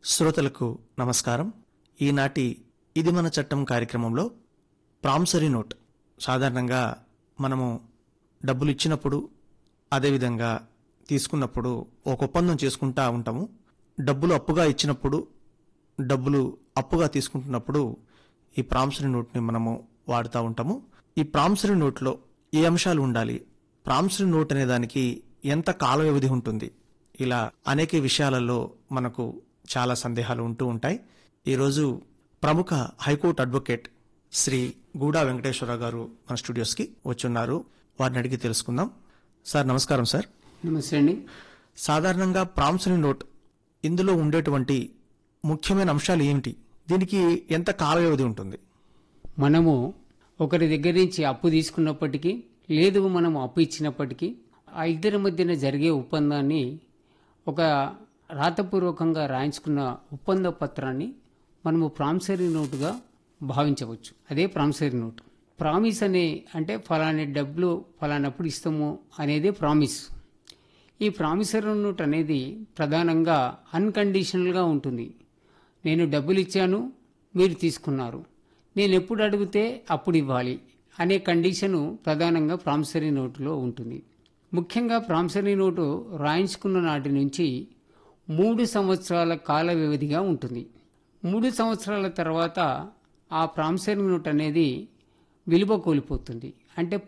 శ్రోతలకు నమస్కారం ఈనాటి ఇది మన చట్టం కార్యక్రమంలో ప్రామిసరీ నోట్ సాధారణంగా మనము డబ్బులు ఇచ్చినప్పుడు అదేవిధంగా తీసుకున్నప్పుడు ఒక ఒప్పందం చేసుకుంటా ఉంటాము డబ్బులు అప్పుగా ఇచ్చినప్పుడు డబ్బులు అప్పుగా తీసుకుంటున్నప్పుడు ఈ ప్రామిసరీ నోట్ని మనము వాడుతూ ఉంటాము ఈ ప్రామిసరీ నోట్లో ఏ అంశాలు ఉండాలి ప్రామిసరీ నోట్ అనే దానికి ఎంత కాల వ్యవధి ఉంటుంది ఇలా అనేక విషయాలలో మనకు చాలా సందేహాలు ఉంటూ ఉంటాయి ఈరోజు ప్రముఖ హైకోర్టు అడ్వకేట్ శ్రీ గూడా వెంకటేశ్వరరావు గారు మన స్టూడియోస్కి వచ్చున్నారు వారిని అడిగి తెలుసుకుందాం సార్ నమస్కారం సార్ నమస్తే అండి సాధారణంగా ప్రామిసరీ నోట్ ఇందులో ఉండేటువంటి ముఖ్యమైన అంశాలు ఏమిటి దీనికి ఎంత కాల వ్యవధి ఉంటుంది మనము ఒకరి దగ్గర నుంచి అప్పు తీసుకున్నప్పటికీ లేదు మనము అప్పు ఇచ్చినప్పటికీ ఆ ఇద్దరి మధ్యన జరిగే ఒప్పందాన్ని ఒక రాతపూర్వకంగా రాయించుకున్న ఒప్పంద పత్రాన్ని మనము ప్రామిసరీ నోటుగా భావించవచ్చు అదే ప్రామిసరీ నోటు ప్రామిస్ అనే అంటే ఫలాని డబ్బులు ఫలానప్పుడు ఇస్తాము అనేదే ప్రామిస్ ఈ ప్రామిసరీ నోట్ అనేది ప్రధానంగా అన్కండిషనల్గా ఉంటుంది నేను డబ్బులు ఇచ్చాను మీరు తీసుకున్నారు నేను ఎప్పుడు అడిగితే అప్పుడు ఇవ్వాలి అనే కండిషను ప్రధానంగా ప్రామిసరీ నోటులో ఉంటుంది ముఖ్యంగా ప్రామిసరీ నోటు రాయించుకున్న నాటి నుంచి మూడు సంవత్సరాల కాల వ్యవధిగా ఉంటుంది మూడు సంవత్సరాల తర్వాత ఆ ప్రామిసరీ నోట్ అనేది విలువ కోల్పోతుంది అంటే